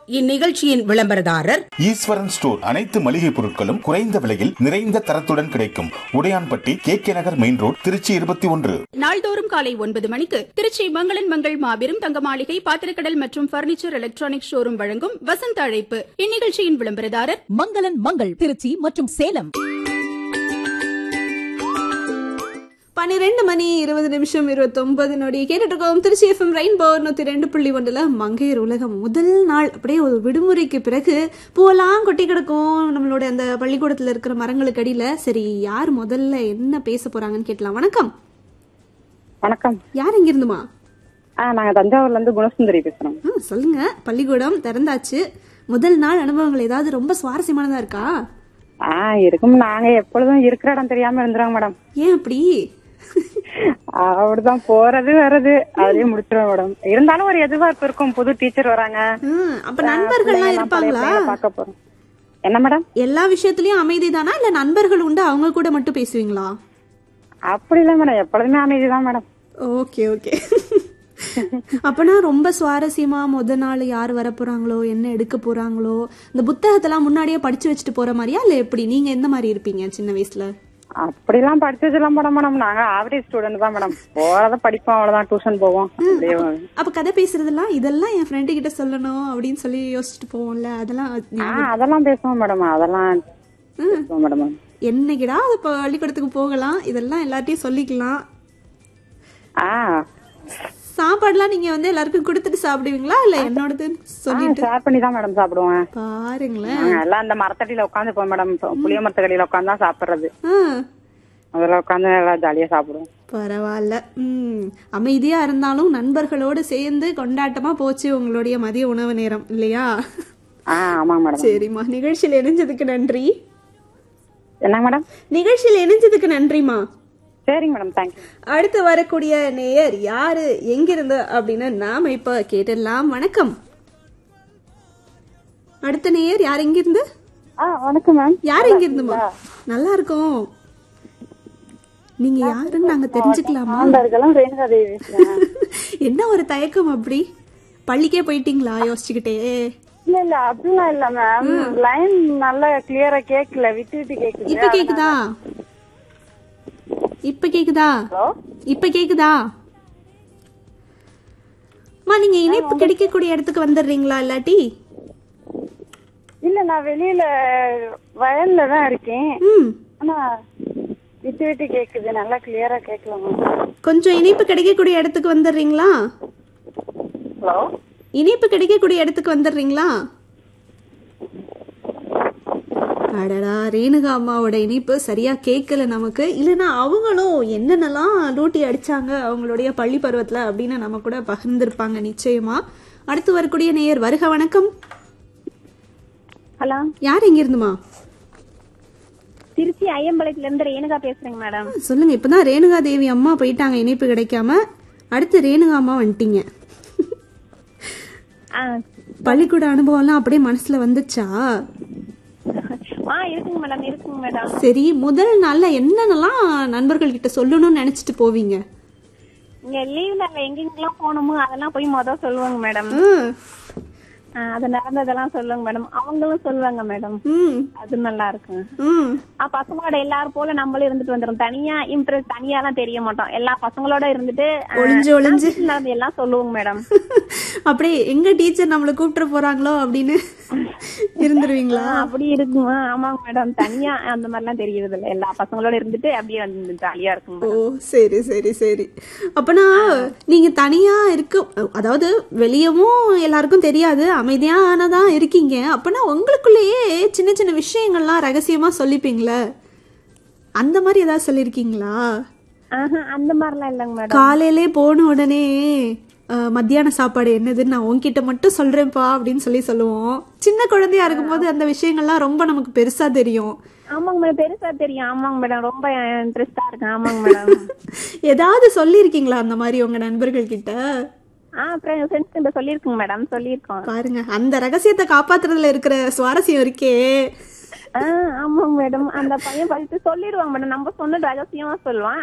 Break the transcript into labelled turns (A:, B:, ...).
A: இந்நிகழ்ச்சியின் விளம்பரதாரர்
B: ஈஸ்வரன் ஸ்டோர் அனைத்து மளிகை பொருட்களும் குறைந்த விலையில் நிறைந்த தரத்துடன் கிடைக்கும் Udaiyanpatti K K Nagar main road Trichy இருபத்தி ஒன்று
C: நாள்தோறும் காலை ஒன்பது மணிக்கு திருச்சி மங்களன் மங்கள் மாபெரும் தங்க மாளிகை பாத்திரக்கடல் மற்றும் பர்னிச்சர் எலக்ட்ரானிக் ஷோரூம் வழங்கும் வசந்த அழைப்பு இந்நிகழ்ச்சியின் விளம்பரதாரர்
D: மங்களன் மங்கள் திருச்சி மற்றும் சேலம்
E: பன்னிரெண்டு மணி இருபது நிமிஷம் இருபத்தொன்பது நொடி கேட்டுட்டு இருக்கோம் திருச்சி எஃப்எம் ரெயின்போ நூற்றி ரெண்டு புள்ளி ஒன்றில் மங்கையர் உலகம் முதல் நாள் அப்படியே ஒரு விடுமுறைக்கு பிறகு பூவெல்லாம் கொட்டி கிடக்கும் நம்மளோட அந்த பள்ளிக்கூடத்தில் இருக்கிற மரங்களுக்கு அடியில் சரி யார் முதல்ல என்ன பேச போறாங்கன்னு கேட்கலாம் வணக்கம்
F: வணக்கம்
E: யார் இங்கிருந்துமா
F: ஆ நாங்க தஞ்சாவூர்ல இருந்து குணசுந்தரி பேசுறோம்
E: ஆ சொல்லுங்க பள்ளிக்கூடம் திறந்தாச்சு முதல் நாள் அனுபவங்கள் ஏதாவது ரொம்ப சுவாரஸ்யமானதா இருக்கா
F: ஆ இருக்கும் நாங்க எப்பொழுதும் இருக்கிற இடம் தெரியாம இருந்துருவோம் மேடம்
E: ஏன் அப்படி
F: அப்படிதான் போறது வர்றது அதுலயே முடிச்சிருவோம் மேடம் இருந்தாலும் ஒரு எதிர்பார்ப்பு இருக்கும் புது டீச்சர் வராங்க
E: ம், அப்ப நண்பர்கள்லாம்
F: பிள்ளைங்க எல்லாம் பழைய
E: இருப்பாங்களா
F: பிள்ளைங்க பார்க்க போறோம் என்ன மேடம்
E: எல்லா விஷயத்துலயும் அமைதி தானா இல்ல நண்பர்கள் உண்டு அவங்க கூட மட்டும் பேசுவீங்களா
F: அப்படி இல்ல மேடம் எப்பொழுதுமே அமைதிதான் மேடம்
E: ஓகே ஓகே அப்பனா ரொம்ப சுவாரஸ்யமா முத நாள் யார் வர போறாங்களோ என்ன எடுக்க போறாங்களோ இந்த புத்தகத்தெல்லாம் முன்னாடியே படிச்சு வச்சுட்டு போற மாதிரியா இல்ல எப்படி நீங்க எந்த மாதிரி இருப்பீங்க சின்ன வயசுல
F: அப்படிலாம் படிச்சதெல்லாம் மேடம் மேடம் நாங்க ஆவரேஜ் ஸ்டூடெண்ட் தான் மேடம் போறத படிப்போம் அவ்வளவுதான் டியூஷன் போவோம் அப்படியே
E: அப்ப கதை பேசுறதெல்லாம் இதெல்லாம் என் ஃப்ரெண்டு கிட்ட சொல்லணும் அப்படின்னு சொல்லி யோசிச்சுட்டு போவோம்ல அதெல்லாம்
F: ஆ அதெல்லாம் பேசுவோம் மேடம் அதெல்லாம் பேசுவோம் மேடம்
E: என்னைக்கிடா அது இப்போ பள்ளிக்கூடத்துக்கு போகலாம் இதெல்லாம் எல்லார்ட்டையும் சொல்லிக்கலாம்
F: ஆ
E: சாப்பாடுலாம் நீங்க வந்து எல்லாருக்கும் கொடுத்துட்டு சாப்பிடுவீங்களா இல்ல என்னோடதுன்னு சொல்லிட்டு
F: ஷேர் பண்ணி தான் மேடம் சாப்பிடுவேன்
E: பாருங்களேன்
F: நாங்க எல்லாம் அந்த மரத்தடியில உட்காந்து போய் மேடம் புளிய மரத்தடியில உட்காந்து தான் சாப்பிடுறது
E: ஆ,
F: அதுல உட்காந்து எல்லாம் ஜாலியா சாப்பிடுவோம்
E: பரவாயில்ல ம் அமைதியா இருந்தாலும் நண்பர்களோடு சேர்ந்து கொண்டாட்டமா போச்சு உங்களுடைய மதிய உணவு நேரம் இல்லையா
F: ஆ ஆமாங்க மேடம்
E: சரிம்மா நிகழ்ச்சியில் இணைஞ்சதுக்கு நன்றி
F: என்னங்க மேடம்
E: நிகழ்ச்சியில் இணைஞ்சதுக்கு நன்றிம்மா
F: சரிங்க மேடம் தேங்க்யூ
E: அடுத்து வரக்கூடிய நேயர் யாரு எங்கிருந்து அப்படின்னு நாம இப்ப கேட்டுடலாம் வணக்கம் அடுத்த நேயர் யார் எங்கிருந்து
F: ஆ வணக்கம் மேம்
E: யார் எங்கிருந்துமா நல்லா இருக்கோம் நீங்க யாருன்னு நாங்க தெரிஞ்சுக்கலாமா
F: ஆண்டாருக்கெல்லாம் ரேணுகா தேவி பேசுறேன்
E: என்ன ஒரு தயக்கம் அப்படி பள்ளிக்கே போயிட்டீங்களா யோசிச்சுக்கிட்டே
F: இல்ல இல்ல அப்படிலாம் இல்ல மேம் லைன் நல்லா கிளியரா கேக்கல விட்டு விட்டு கேக்குது
E: இப்ப கேக்குதா இப்ப கேக்குதா இப்ப கேக்குதா அம்மா நீங்க இணைப்பு கிடைக்கக்கூடிய இடத்துக்கு வந்துடுறீங்களா இல்லாட்டி
F: இல்ல நான் வெளியில வயல்ல தான் இருக்கேன்
E: ம்
F: ஆனா விட்டு விட்டு கேக்குது நல்லா கிளியரா கேக்கல மேம்
E: கொஞ்சம் இணைப்பு கிடைக்கக்கூடிய இடத்துக்கு வந்துடுறீங்களா
F: ஹலோ
E: இணைப்பு கிடைக்கக்கூடிய இடத்துக்கு வந்துடுறீங்களா அடடா ரேணுகா அம்மாவோட இணைப்பு சரியா கேட்கல நமக்கு இல்லைன்னா அவங்களும் என்னென்னலாம் லூட்டி அடிச்சாங்க அவங்களுடைய பள்ளி பருவத்துல அப்படின்னு நம்ம கூட பகிர்ந்திருப்பாங்க நிச்சயமா அடுத்து வரக்கூடிய நேயர் வருக வணக்கம்
G: ஹலோ
E: யார் எங்க இருந்துமா
G: திருச்சி ஐயம்பாளையத்துல இருந்து ரேணுகா பேசுறேங்க மேடம்
E: சொல்லுங்க இப்பதான் ரேணுகா தேவி அம்மா போயிட்டாங்க இணைப்பு கிடைக்காம அடுத்து ரேணுகா அம்மா வந்துட்டீங்க
G: ஆ
E: பள்ளிக்கூட அனுபவம்லாம் அப்படியே மனசுல வந்துச்சா
G: ஆ இருக்குங்க மேடம் இருக்குங்க மேடம்
E: சரி முதல் நாள்ல என்னென்னலாம் நண்பர்கள் கிட்ட சொல்லணும்னு நினைச்சிட்டு போவீங்க
G: இங்க லீவ்ல எங்கெங்கெல்லாம் போகணுமோ அதெல்லாம் போய் மொதல் சொல்லுவாங்க மேடம்
E: ம்,
G: ஆ, அது நடந்ததெல்லாம் சொல்லுவாங்க மேடம் அவங்களும் சொல்லுவாங்க மேடம்
E: ம்,
G: அது நல்லா இருக்கும்
E: ம்.
G: ஆ, பசங்களோட எல்லாரும் போல நம்மளும் இருந்துட்டு வந்துடும் தனியா இம்ப்ரெஸ் தனியாலாம் தெரிய மாட்டோம் எல்லா பசங்களோட இருந்துட்டு ஆ,
E: ஒளிஞ்சு ஒளிஞ்சு.
G: வீட்டுல நடந்து எல்லாம் சொல்லுவோங்க மேடம்
E: அப்படியே எங்க டீச்சர் நம்மள கூப்பிட்டு போறாங்களோ அப்படின்னு இருந்துருவீங்களா
G: ஆ, அப்படி இருக்குமா ஆமாங்க மேடம் தனியா அந்த மாதிரிலாம் தெரியறது இல்ல எல்லா பசங்களோட இருந்துட்டு அப்படியே வந்து ஜாலியா இருக்கும்
E: ஓ சரி சரி சரி அப்பனா நீங்க தனியா இருக்க அதாவது வெளியவும் எல்லாருக்கும் தெரியாது அமைதியானதா இருக்கீங்க அப்பனா உங்களுக்குள்ளேயே சின்ன சின்ன விஷயங்கள்லாம் ரகசியமா சொல்லிப்பீங்களே அந்த மாதிரி ஏதாவது சொல்லிருக்கீங்களா
G: ஆஹா, அந்த மாதிரிலாம் இல்லைங்க மேடம்
E: காலையிலே போன உடனே அஹ், மத்தியான சாப்பாடு என்னதுன்னு நான் உன்கிட்ட மட்டும் சொல்றேன்ப்பா அப்படின்னு சொல்லி சொல்லுவோம் சின்ன குழந்தையா இருக்கும்போது அந்த விஷயங்கள்லாம் ரொம்ப நமக்கு பெருசா தெரியும்
G: ஆமாங்க மேடம் பெருசா தெரியும் ஆமாங்க மேடம் ரொம்ப இன்ட்ரெஸ்டா இருக்கு ஆமாங்க மேடம்
E: ஏதாவது சொல்லியிருக்கீங்களா அந்த மாதிரி உங்க நண்பர்கள் கிட்ட
G: ஆ ஃப்ரெண்ட்ஸ் கிட்ட சொல்லியிருக்கோங்க மேடம் சொல்லியிருக்கோம்
E: பாருங்க அந்த ரகசியத்தை காப்பாத்துறதுல இருக்கிற சுவாரஸ்யம் இருக்கே
G: ஆ ஆமாங்க மேடம் அந்த பையன் பார்த்துட்டு சொல்லிடுவாங்க மேடம் நம்ம சொன்ன ரகசியமா சொல்லுவான்